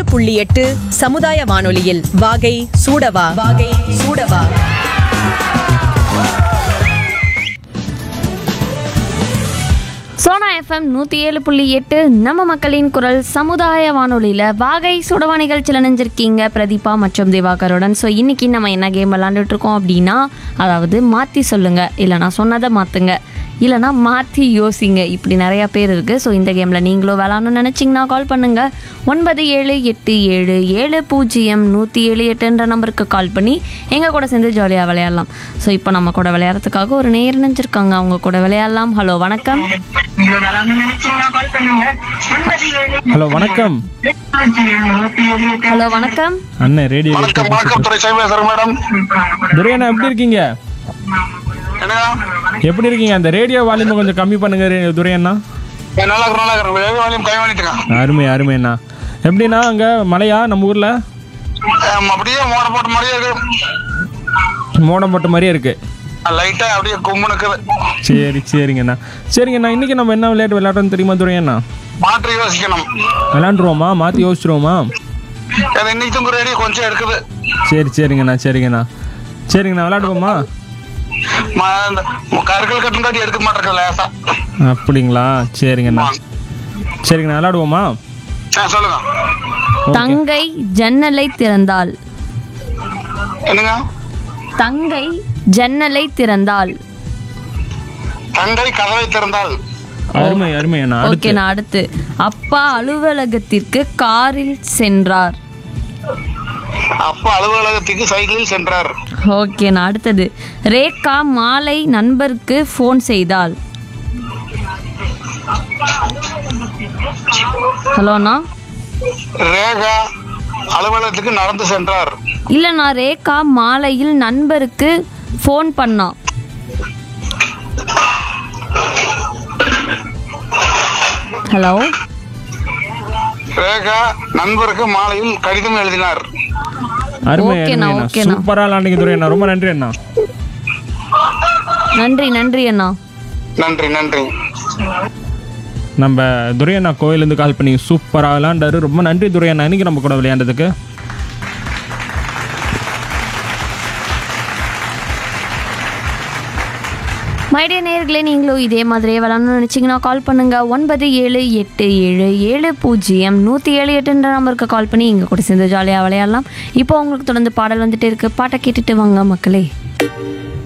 ஏழு புள்ளி எட்டு சமுதாய வானொலியில் வாகை சூடவா வாகை சூடவா சோனா எஃப்எம் நூற்றி ஏழு புள்ளி எட்டு நம்ம மக்களின் குரல் சமுதாய வானொலியில் வாகை சுடவா நிகழ்ச்சியில் நினைஞ்சிருக்கீங்க பிரதீபா மற்றும் திவாகருடன் ஸோ இன்னைக்கு நம்ம என்ன கேம் விளாண்டுட்டு இருக்கோம் அப்படின்னா அதாவது மாற்றி சொல்லுங்க இல்லை நான் சொன்னதை மாற்றுங்க இல்லைனா மாற்றி யோசிங்க இப்படி நிறையா பேர் இருக்குது ஸோ இந்த கேமில் நீங்களும் விளாட்ணும்னு நினச்சிங்கன்னா கால் பண்ணுங்கள் ஒன்பது ஏழு எட்டு ஏழு ஏழு பூஜ்ஜியம் நூற்றி ஏழு எட்டுன்ற நம்பருக்கு கால் பண்ணி எங்கள் கூட சேர்ந்து ஜாலியாக விளையாடலாம் ஸோ இப்போ நம்ம கூட விளையாடுறதுக்காக ஒரு நேர் நினைச்சிருக்காங்க அவங்க கூட விளையாடலாம் ஹலோ வணக்கம் ஹலோ வணக்கம் ஹலோ வணக்கம் அண்ணன் ரேடியோ வணக்கம் வணக்கம் துறை சைவேசர் மேடம் துரையண்ணா எப்படி இருக்கீங்க என்னங்க எப்படி இருக்கீங்க அந்த ரேடியோ வால்யூமை கொஞ்சம் கம்மி பண்ணுங்க ரே- துரையண்ணா நான் நல்லா இருக்கிறேன் நல்லா இருக்கிறேன் வேக வாலியம் கை வாங்கிட்டுங்க அருமை அருமைண்ணா எப்படிண்ணா அங்கே மழையா நம்ம ஊரில் அப்படியே மோட போட்ட மாதிரியே இருக்கு மோடம் போட்ட மாதிரியே இருக்கு லைட்டா அப்படியே கும்முனுக்குது சரி சரிங்கண்ணா சரிங்கண்ணா இன்னைக்கு நம்ம என்ன விளையாட்டு விளையாடுறோம்னு தெரியுமா துரையண்ணா மாற்றி யோசிக்கணும் விளையாண்டுருவோமா மாற்றி யோசிச்சிருவோமா அது இன்னைக்கு தூங்க ரேடியோ கொஞ்சம் எடுக்குது சரி சரிங்கண்ணா சரிங்கண்ணா சரிங்கண்ணா விளையாடுவோமா ம- இந்த கருக்கள் கட்டுங்காட்டி எடுக்க மாட்டேங்க லேசா அப்படிங்களா சரிங்கண்ணா சரிங்கண்ணா விளையாடுவோமா ஆ, சொல்லுங்க தங்கை ஜன்னலை திறந்தாள் என்னங்க தங்கை ஜன்னலை திறந்தாள் தங்கை கதவை திறந்தால் அருமை அருமை அண்ணா ஓகே அடுத்து நான் அடுத்து அப்பா அலுவலகத்திற்கு காரில் சென்றார் அப்பா அலுவலகத்துக்கு சைக்கிளில் சென்றார் ஓகே நான் அடுத்தது ரேகா மாலை நண்பருக்கு ஃபோன் செய்தாள் ஹலோண்ணா ரேகா அலுவலகத்துக்கு நடந்து சென்றார் இல்லைண்ணா ரேகா மாலையில் நண்பருக்கு ஃபோன் பண்ணா ஹலோ ரேகா நண்பருக்கு மாலையில் கடிதம் எழுதினார் அருமை ஓகேண்ணா, அருமை அண்ணா ஓகேண்ணா. சூப்பரா விளையாண்டீங்க துரையண்ணா ரொம்ப நன்றி அண்ணா நன்றி நன்றி அண்ணா நன்றி நன்றி நம்ம துரையண்ணா கோயிலேருந்து கால் பண்ணி சூப்பராக விளையாண்டாரு ரொம்ப நன்றி துரையண்ணா இன்னைக்கு நம்ம கூட விளையாண்டதுக்கு மைடிய நேர்களே நீங்களும் இதே மாதிரியே விளாட்ணும்னு நினச்சிங்கன்னா கால் பண்ணுங்கள் ஒன்பது ஏழு எட்டு ஏழு ஏழு பூஜ்ஜியம் நூற்றி ஏழு எட்டுன்ற நம்பருக்கு கால் பண்ணி இங்கே கூட சேர்ந்து ஜாலியாக விளையாடலாம் இப்போ உங்களுக்கு தொடர்ந்து பாடல் வந்துட்டு இருக்கு பாட்டை கேட்டுட்டு வாங்க மக்களே